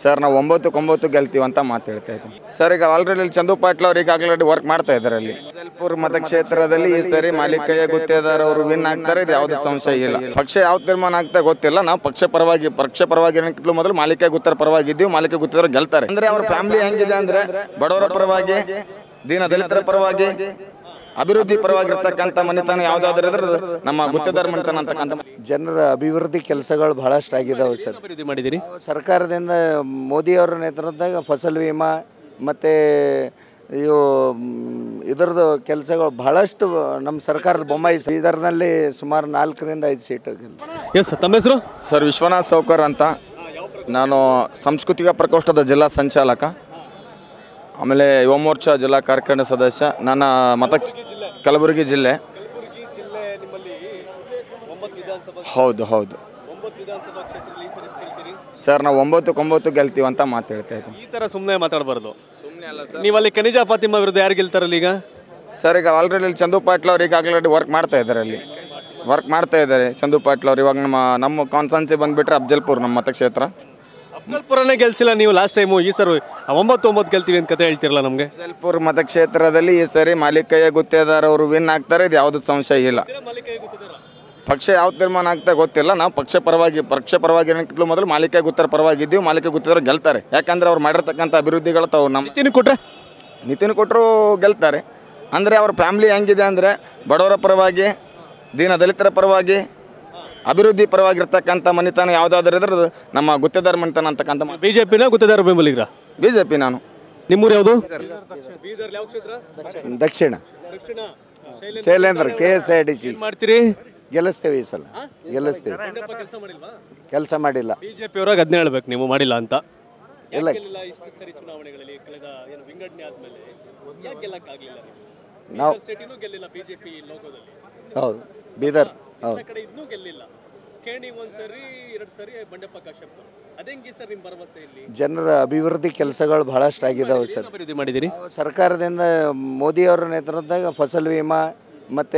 sir ನಾವು ಒಂಬತ್ತಕ್ಕೆ ಒಂಬತ್ತು ಗೆಲ್ತೀವಿ ಅಂತ ಮಾತು ಹೇಳ್ತಾ ಇದ್ದೀನಿ ಸರ್ ಈಗ ಆಲ್ರೆಡಿ ಚಂದು ಪಾಟ್ಲ ಅವ್ರು ಈಗಾಗಲೇ ವರ್ಕ್ ಮಾಡ್ತಾ ಇದ್ದಾರೆ ಅಲ್ಲಿ ಜಲ್ಪುರ್ ಮತಕ್ಷೇತ್ರದಲ್ಲಿ ಈ ಸರಿ ಮಾಲಿಕಯ್ಯ ಗುತ್ತೇದಾರ್ ಅವರು ವಿನ್ ಆಗ್ತಾರೆ ಇದು ಯಾವುದೇ ಸಂಶಯ ಇಲ್ಲ ಪಕ್ಷ ಯಾವ ತೀರ್ಮಾನ ಆಗ್ತಾ ಗೊತ್ತಿಲ್ಲ ನಾವು ಪಕ್ಷ ಪರವಾಗಿ ಪಕ್ಷ ಪರವಾಗಿ ಏನಕ್ಕಿಂತಲೂ ಮೊದಲು ಮಾಲಿಕಯ್ಯ ಗುತ್ತರ ಪರವಾಗಿ ಇದ್ದೀವಿ ಮಾಲಿಕಯ್ಯ ಗುತ್ತೇದಾರ್ ಗೆಲ್ತಾರೆ ಅಂದ್ರೆ ಅವ್ರ ಫ್ಯಾಮಿಲಿ ಹೆಂಗಿದೆ ಅಂದ್ರೆ ಬಡವರ ಪರವಾಗಿ ದೀನ ದಲಿತರ ಪರವಾಗಿ ಅಭಿವೃದ್ಧಿ ಪರವಾಗಿರ್ತಕ್ಕಂಥ ಮನೆತನ ಯಾವ್ದಾದ್ರು ಇದ್ರೆ ನಮ್ಮ ಗುತ್ತೇದಾರ್ ಮನೆತನ ಅಂತಕ್ಕಂಥ ಜನರ ಅಭಿವೃದ್ಧಿ ಕೆಲಸಗಳು ಬಹಳಷ್ಟು ಆಗಿದ್ದಾವೆ ಸರ್ ಅಭಿವೃದ್ಧಿ ಮಾಡಿದ್ದೀರಿ ಸರ್ಕಾರದಿಂದ ಮೋದಿಯವರ ನೇತೃತ್ವದಾಗ ಫಸಲ್ ವಿಮಾ ಮತ್ತು ಇವು ಮ್, ಇದರದ್ದು ಕೆಲಸಗಳು ಬಹಳಷ್ಟು ನಮ್ಮ ಸರ್ಕಾರದ ಬೊಮ್ಮಾಯಿ ಸ- ಇದರಲ್ಲಿ ಸುಮಾರು ನಾಲ್ಕರಿಂದ ಐದು ಸೀಟ್ ಎಸ್ ತಮ್ಮ ಹೆಸರು ಸರ್ ವಿಶ್ವನಾಥ್ ಸೌಕರ್ ಅಂತ ನಾನು ಸಾಂಸ್ಕೃತಿಕ ಪ್ರಕೋಷ್ಠದ ಜಿಲ್ಲಾ ಸಂಚಾಲಕ ಆಮೇಲೆ ಯುವ ಮೋರ್ಚಾ ಜಿಲ್ಲಾ ಕಾರ್ಯಕಾರಿಣಿ ಸದಸ್ಯ ನನ್ನ ಮತ ಕಲಬುರಗಿ ಜಿಲ್ಲೆ ಹೌದು ಹೌದು ಸರ್ ನಾವು ಒಂಬತ್ತಕ್ಕೆ ಒಂಬತ್ತು ಗೆಲ್ತೀವಿ ಅಂತ ಮಾತು ಹೇಳ್ತಾ ಇದ್ದೀನಿ ಈ ತರ ಸುಮ್ಮನೆ ಮಾತಾಡಬಾರ್ದು ನೀವು ಅಲ್ಲಿ ಖನಿಜಾ ಫಾತಿಮಾ ವಿರುದ್ಧ ಯಾರು ಗೆಲ್ತಾರಲ್ಲ ಈಗ ಸರ್ ಈಗ ಆಲ್ರೆಡಿ ಚಂದು ಪಾಟ್ಲ ಅವ್ರು ಈಗಾಗಲೇ ವರ್ಕ್ ಮಾಡ್ತಾ ಇದ್ದಾರೆ ಅಲ್ಲಿ ವರ್ಕ್ ಮಾಡ್ತಾ ಇದ್ದಾರೆ ಚಂದು ಪಾಟ್ಲ ಅವ್ರು ಇವಾಗ ನಮ್ಮ ನಮ್ಮ ಕಾನ್ಸನ್ಸಿ ಬಂದುಬಿಟ್ರೆ ಅಫ್ಜಲ್ಪುರ್ ನಮ್ಮ ಮತಕ್ಷೇತ್ರ ಅಫ್ಜಲ್ಪುರನೇ ಗೆಲ್ಸಿಲ್ಲ ನೀವು ಲಾಸ್ಟ್ ಟೈಮು ಈ ಸರ್ ಒಂಬತ್ತು ಒಂಬತ್ತು ಗೆಲ್ತೀವಿ ಅಂತ ಕತೆ ಹೇಳ್ತಿರಲ್ಲ ನಮಗೆ ಅಫ್ಜಲ್ಪುರ್ ಮತಕ್ಷೇತ್ರದಲ್ಲಿ ಈ ಸರಿ ಮಾಲಿಕಯ್ಯ ಗುತ್ತೇದಾರ್ ಅವರು ವಿನ್ ಆಗ್ತಾರೆ ಇದು ಯಾವುದೇ ಸಂಶಯ ಇಲ್ಲ ಪಕ್ಷ ಯಾವ ತೀರ್ಮಾನ ಆಗ್ತಾ ಗೊತ್ತಿಲ್ಲ ನಾವು ಪಕ್ಷ ಪರವಾಗಿ ಪಕ್ಷ ಪರವಾಗಿ ಏನಕ್ಕಿಂತಲೂ ಮೊದಲು ಮಾಲಿಕಯ್ಯ ಗುತ್ತರ ಪರವಾಗಿ ಇದ್ದೀವಿ ಮಾಲಿಕಯ್ಯ ಗುತ್ತೇದಾರ್ ಗೆಲ್ತಾರೆ ಯಾಕಂದ್ರೆ ಅವ್ರು ಮಾಡಿರ್ತಕ್ಕಂಥ ಅಭಿವೃದ್ಧಿಗಳು ತಾವು ನಮ್ಮ ನಿತಿನ್ ಕೊಟ್ರೆ ನಿತಿನ್ ಕೊಟ್ಟರು ಗೆಲ್ತಾರೆ ಅಂದರೆ ಅವ್ರ ಫ್ಯಾಮ್ಲಿ ಹೆಂಗಿದೆ ಅಂದರೆ ಬಡವರ ಪರವಾಗಿ ದೀನ ದಲಿತರ ಪರವಾಗಿ ಅಭಿವೃದ್ಧಿ ಪರವಾಗಿರ್ತಕ್ಕಂಥ ಮನೆತನ ಯಾವುದಾದ್ರೂ ಇದ್ರೆ ಅದು ನಮ್ಮ ಗುತ್ತೇದಾರ್ ಮನೆತನ ಅಂತಕ್ಕಂಥ ಬಿಜೆಪಿನ ಗುತ್ತದಾರ ಬೆಂಬಲಿಗ್ರ ಬಿ ಜೆ ಪಿ ನಾನು ನಿಮ್ಮೂರು ಯಾವುದು ದಕ್ಷಿಣ Shailendra K S I D C ಮಾಡ್ತೀರಿ ಗೆಲ್ಲಿಸ್ತೇವೆ ಈ ಸಲ ಗೆಲ್ಲಿಸ್ತೇವೆ ಕೆಲಸ ಮಾಡಿಲ್ಲ ಬಿಜೆಪಿ ಅವ್ರಾಗ ಅದನ್ನೇ ಹೇಳ್ಬೇಕು ನೀವು ಮಾಡಿಲ್ಲ ಅಂತ ಇಲ್ಲ ಇಷ್ಟು ಸರಿ ಚುನಾವಣೆಗಳಲ್ಲಿ ಕಳೆದ ಏನು ವಿಂಗಡಣೆ ಆದ್ಮೇಲೆ ಯಾಕೆ ಗೆಲ್ಲಕ್ಕಾಗಲಿಲ್ಲ ನಾವು ಸಿಟಿನೂ ಗೆಲ್ಲಿಲ್ಲ ಬಿಜೆಪಿ ಲೋಗೋದಲ್ಲಿ ಹೌದು ಬೀದರ್ ಹೌದು ಕಡೆ ಇದನ್ನೂ ಗೆಲ್ಲಿಲ್ಲ ಕೇಣಿ ಒಂದ್ಸರಿ ಎರಡು ಸರಿ ಬಂಡೆಪ್ಪ ಕಾಶ್ಯಪ್ ಅದೇಂಗಿ ಸರ್ ನಿಮ್ಮ ಭರವಸೆ ಇಲ್ಲಿ ಜನರ ಅಭಿವೃದ್ಧಿ ಕೆಲಸಗಳು ಬಹಳಷ್ಟು ಆಗಿದ್ದಾವೆ ಸರ್ ಅಭಿವೃದ್ಧಿ ಮಾಡಿದಿರಿ ಸರ್ಕಾರದಿಂದ ಮೋದಿಯವರ ನೇತೃತ್ವದಾಗ ಫಸಲ್ ವಿಮಾ ಮತ್ತು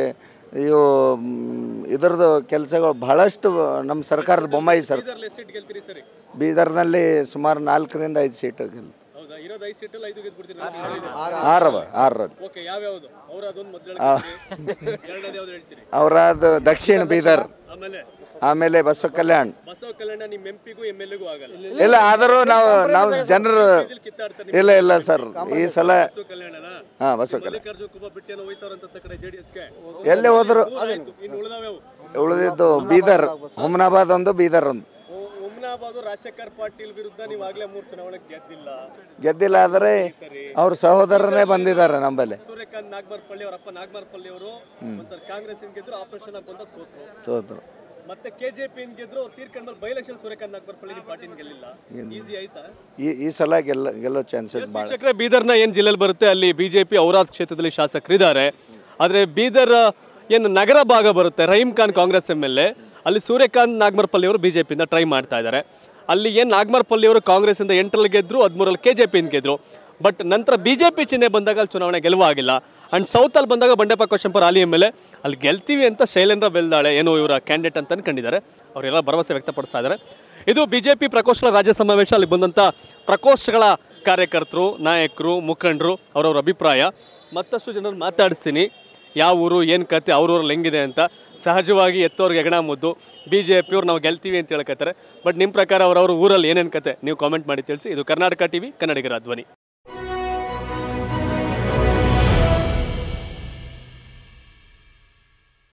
ಇವು ಮ್, ಇದರದ್ದು ಕೆಲಸಗಳು ಬಹಳಷ್ಟು ನಮ್ಮ ಸರ್ಕಾರದ ಬೊಮ್ಮಾಯಿ ಸರ್ ಇದರಲ್ಲಿ ಸೀಟ್ ಗೆಲ್ತೀರಿ ಸರಿ ಬೀದರ್ನಲ್ಲಿ ಸುಮಾರು ನಾಲ್ಕರಿಂದ ಐದು ಸೀಟ್ ಗೆಲ್ ಹೌದಾ ಇರೋದು ಐದು ಸೀಟಲ್ಲಿ ಐದು ಗೆದ್ಬಿಡ್ತೀರಿ ಆರವ ಆರರಲ್ಲಿ ಓಕೆ ಯಾವ್ಯಾವುದು ಅವ್ರ ಅದೊಂದು ಮೊದಲು ಎರಡನೇದು ಯಾವ್ದು ಹೇಳ್ತೀರಿ ಅವರಾದ ದಕ್ಷಿಣ ಬೀದರ್ ಆಮೇಲೆ ಆಮೇಲೆ ಬಸವ ಕಲ್ಯಾಣ್ ಬಸವ ಕಲ್ಯಾಣ ನಿಮ್ಮ ಎಂ ಪಿಗೂ ಎಮ್ ಎಲ್ ಎಗೂ ಆಗಲ್ಲ ಇಲ್ಲ ಆದರೂ ನಾವು ನಾವು ಜನರು ಕಿತ್ತಾಡ್ತಾರೆ ಇಲ್ಲ ಇಲ್ಲ ಸರ್ ಈ ಸಲ ಬಸವ ಕಲ್ಯಾಣನ ಹಾಂ ಬಸವ ಕಲ್ಯಾಣ್ ಮಲ್ಲಿಕಾರ್ಜುನ ಕುಮಾರ್ ಬಿಟ್ಟೇನೋ ಹೋಯ್ತಾರಂತ ಕಡೆ ಜೆ ಡಿ ಎಸ್ಗೆ ಎಲ್ಲಿ ಹೋದ್ರು ಇನ್ನು ಉಳಿದಾವ್ಯಾವು ಉಳಿದಿದ್ದು ಬೀದರ್ ಹುಮನಾಬಾದ್ ಒಂದು ಬೀದರ್ ಒಂದು ಉಮ್ನಾಬಾದು ರಾಜಶೇಖರ್ ಪಾಟೀಲ್ ವಿರುದ್ಧ ನೀವು ಆಗ್ಲೇ ಮೂರು ಚುನಾವಣೆ ಗೆದ್ದಿಲ್ಲ ಗೆದ್ದಿಲ್ಲ ಆದರೆ ಅವ್ರ ಸಹೋದರನೇ ಬಂದಿದ್ದಾರೆ ನಂಬಲ್ಲಿ ಸೂರ್ಯಕಾಂತ್ ನಾಗಮರ್ಪಳ್ಳಿ ಅವರ ಅಪ್ಪ ನಾಗಮರ್ಪಳ್ಳಿ ಅವರು ಒಂದ್ಸಲ ಕಾಂಗ್ರೆಸ್ ಗೆದ್ರು ಆಪರೇಷನ್ ಆಗಿ ಬಂದಾಗ ಸೋತ್ರು ಸೋತರು ಮತ್ತೆ ಕೆಜೆಪಿ ಗೆದ್ರು ಅವ್ರು ತೀರ್ಕೊಂಡ್ಮೇಲೆ ಬೈ ಎಲೆಕ್ಷನ್ ಸೂರ್ಯಕಾಂತ್ ನಾಗಮರ್ಪಳ್ಳಿ ನಿಮ್ಮ ಪಾರ್ಟಿನ ಗೆಲ್ಲಿಲ್ಲ ಈಸಿ ಆಯ್ತಾ ಈ ಈ ಸಲ ಗೆಲ್ಲ ಗೆಲ್ಲೋ ಚಾನ್ಸಸ್ ಭಾಳ ವೀಕ್ಷಕರೇ ಬೀದರ್ನ ಏನು ಜಿಲ್ಲೆಯಲ್ಲಿ ಬರುತ್ತೆ ಅಲ್ಲಿ ಬಿಜೆಪಿ ಔರಾದ್ ಕ್ಷೇತ್ರದಲ್ಲಿ ಶಾಸಕರಿದ್ದಾರೆ ಆದರೆ ಬೀದರ್ ಏನು ನಗರ ಭಾಗ ಬರುತ್ತೆ Rahim Khan Congress M L A ಅಲ್ಲಿ ಸೂರ್ಯಕಾಂತ್ ನಾಗಮರ್ಪಲ್ಲಿ ಅವರು ಬಿಜೆಪಿಯಿಂದ ಟ್ರೈ ಮಾಡ್ತಾ ಇದ್ದಾರೆ ಅಲ್ಲಿ ಏನು ನಾಗಮರ್ಪಲ್ಲಿ ಅವರು ಕಾಂಗ್ರೆಸ್ಸಿಂದ ಎಂಟರಲ್ಲಿ ಗೆದ್ರು ಹದಿಮೂರಲ್ಲಿ ಕೆ ಜೆ ಪಿಯಿಂದ ಗೆದ್ರು ಬಟ್ ನಂತರ ಬಿ ಜೆ ಪಿ ಚಿಹ್ನೆ ಬಂದಾಗ ಅಲ್ಲಿ ಚುನಾವಣೆ ಗೆಲುವಾಗಿಲ್ಲ ಆ್ಯಂಡ್ ಸೌತಲ್ಲಿ ಬಂದಾಗ ಬಂಡೆಪ್ಪ ಕೋಶಂಪುರ ಹಾಲಿ ಎಮ್ ಎಲ್ ಎ ಅಲ್ಲಿ ಗೆಲ್ತೀವಿ ಅಂತ ಶೈಲೇಂದ್ರ ಬೆಲ್ದಾಳೆ ಏನು ಇವರ ಕ್ಯಾಂಡಿಡೇಟ್ ಅಂತ ಅನ್ಕೊಂಡಿದ್ದಾರೆ ಅವರೆಲ್ಲ ಭರವಸೆ ವ್ಯಕ್ತಪಡಿಸ್ತಾ ಇದ್ದಾರೆ ಇದು ಬಿ ಜೆ ಪಿ ಪ್ರಕೋಷ್ಠಗಳ ರಾಜ್ಯ ಸಮಾವೇಶ ಅಲ್ಲಿ ಬಂದಂಥ ಪ್ರಕೋಷ್ಠಗಳ ಕಾರ್ಯಕರ್ತರು ನಾಯಕರು ಮುಖಂಡರು ಅವರವ್ರ ಅಭಿಪ್ರಾಯ ಮತ್ತಷ್ಟು ಜನರನ್ನು ಮಾತಾಡಿಸ್ತೀನಿ ಯಾವ ಊರು ಏನು ಕತೆ ಅವ್ರವ್ರಲ್ಲಿ ಹೆಂಗಿದೆ ಅಂತ ಸಹಜವಾಗಿ ಎತ್ತೋರ್ಗೆ ಹೆಗಣ ಮುದ್ದು ಬಿ ಜೆ ಪಿಯವ್ರು ನಾವು ಗೆಲ್ತೀವಿ ಅಂತ ಹೇಳ್ಕತ್ತಾರೆ ಬಟ್ ನಿಮ್ಮ ಪ್ರಕಾರ ಅವರವ್ರ ಊರಲ್ಲಿ ಏನೇನು ಕತೆ ನೀವು ಕಾಮೆಂಟ್ ಮಾಡಿ ತಿಳಿಸಿ ಇದು ಕರ್ನಾಟಕ ಟಿವಿ ಕನ್ನಡಿಗರ ಧ್ವನಿ